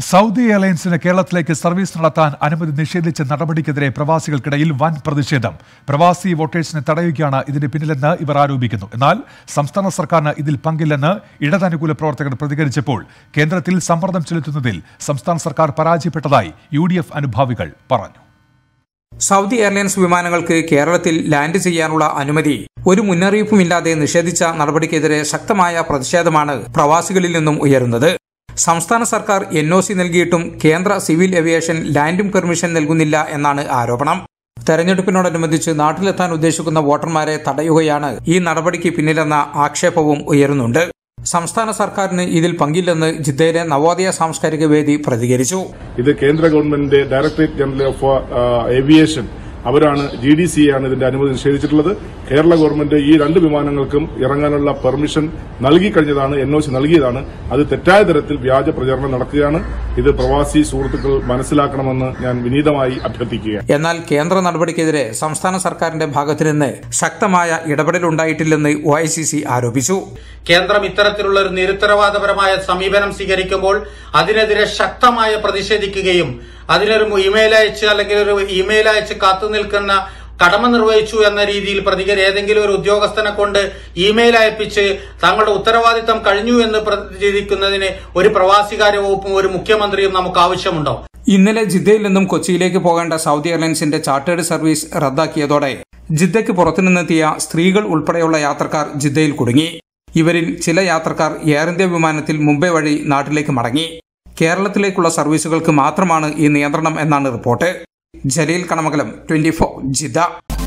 Saudi എയർലൈൻസിന് കേരളത്തിലേക്ക് service നടത്താൻ അനുമതി നിഷേധിച്ച നടപടിക്കെതിരെ പ്രവാസികൾക്കിടയിൽ വൻ പ്രതിഷേധം പ്രവാസി വോട്ടേഴ്സിനെ തടയുകയാണ് ഇതിന് പിന്നിലെന്ന് ഇവർ ആരോപിക്കുന്നു എന്നാൽ സംസ്ഥാന സർക്കാരിന് ഇതിൽ പങ്കില്ലെന്ന് ഇടതനുകൂല പ്രവർത്തകർ പ്രതികരിച്ചപ്പോൾ കേന്ദ്രത്തിൽ സമ്മർദ്ദം ചെലുത്തുന്നതിൽ സംസ്ഥാന സർക്കാർ പരാജയപ്പെട്ടതായി യു അനുഭാവികൾ പറഞ്ഞു സൗദി എയർലൈൻസ് വിമാനങ്ങൾക്ക് കേരളത്തിൽ ലാൻഡ് ചെയ്യാനുള്ള അനുമതി ഒരു മുന്നറിയിപ്പുമില്ലാതെ നിഷേധിച്ച നടപടിക്കെതിരെ ശക്തമായ പ്രതിഷേധമാണ് പ്രവാസികളിൽ നിന്നും ഉയരുന്നത് സംസ്ഥാന സർക്കാർ എൻ ഒ സി നൽകിയിട്ടും കേന്ദ്ര സിവിൽ ഏവിയേഷൻ ലാൻഡിംഗ് പെർമിഷൻ നൽകുന്നില്ല എന്നാണ് ആരോപണം തെരഞ്ഞെടുപ്പിനോടനുബന്ധിച്ച് നാട്ടിലെത്താൻ ഉദ്ദേശിക്കുന്ന വോട്ടർമാരെ തടയുകയാണ് ഈ നടപടിക്ക് പിന്നിലെന്ന ആക്ഷേപവും ഉയരുന്നുണ്ട് സംസ്ഥാന സർക്കാരിന് ഇതിൽ പങ്കില്ലെന്ന് ജിദ്ദയിലെ നവോദയ സാംസ്കാരിക വേദി പ്രതികരിച്ചു ഇത് കേന്ദ്ര ഗവൺമെന്റിന്റെ ഡയറക്ടറേറ്റ് ജനറൽ ഓഫ് ഏവിയേഷൻ അവരാണ് ജി ഡി സി ആണ് ഇതിന്റെ അനുമതി നിഷേധിച്ചിട്ടുള്ളത് കേരള ഗവൺമെന്റ് ഈ രണ്ട് വിമാനങ്ങൾക്കും ഇറങ്ങാനുള്ള പെർമിഷൻ നൽകിക്കഴിഞ്ഞതാണ് എൻ ഒ സി നൽകിയതാണ് അത് തെറ്റായ തരത്തിൽ വ്യാജ പ്രചരണം നടക്കുകയാണ് ഇത് പ്രവാസി സുഹൃത്തുക്കൾ മനസ്സിലാക്കണമെന്ന് ഞാൻ വിനീതമായി അഭ്യർത്ഥിക്കുകയാണ് എന്നാൽ കേന്ദ്ര നടപടിക്കെതിരെ സംസ്ഥാന സർക്കാരിന്റെ ഭാഗത്തു നിന്ന് ശക്തമായ ഇടപെടലുണ്ടായിട്ടില്ലെന്ന് ഒ ഐ സി സി ആരോപിച്ചു കേന്ദ്രം ഇത്തരത്തിലുള്ള ഒരു നിരുത്തരവാദപരമായ സമീപനം സ്വീകരിക്കുമ്പോൾ അതിനെതിരെ ശക്തമായി പ്രതിഷേധിക്കുകയും അതിനൊരു ഇമെയിൽ അയച്ച് അല്ലെങ്കിൽ ഒരു ഇമെയിൽ അയച്ച് കാത്തു നിൽക്കുന്ന കടമ നിർവഹിച്ചു എന്ന രീതിയിൽ പ്രതികരി ഏതെങ്കിലും ഒരു ഉദ്യോഗസ്ഥനെ കൊണ്ട് ഇമെയിൽ അയപ്പിച്ച് തങ്ങളുടെ ഉത്തരവാദിത്തം കഴിഞ്ഞു എന്ന് പ്രതികരിക്കുന്നതിന് ഒരു പ്രവാസികാര്യ വകുപ്പും ഒരു മുഖ്യമന്ത്രിയും നമുക്ക് ആവശ്യമുണ്ടോ ഇന്നലെ ജിദ്ദയിൽ നിന്നും കൊച്ചിയിലേക്ക് പോകേണ്ട സൗദി എയർലൈൻസിന്റെ ചാർട്ടേഡ് സർവീസ് റദ്ദാക്കിയതോടെ ജിദ്ദയ്ക്ക് പുറത്തുനിന്നെത്തിയ സ്ത്രീകൾ ഉൾപ്പെടെയുള്ള യാത്രക്കാർ ജിദ്ദയിൽ കുടുങ്ങി ഇവരിൽ ചില യാത്രക്കാർ എയർ ഇന്ത്യ വിമാനത്തിൽ മുംബൈ വഴി നാട്ടിലേക്ക് മടങ്ങി കേരളത്തിലേക്കുള്ള സർവീസുകൾക്ക് മാത്രമാണ് ഈ നിയന്ത്രണം എന്നാണ് report Jaleel Kanamakalam twenty Jeddah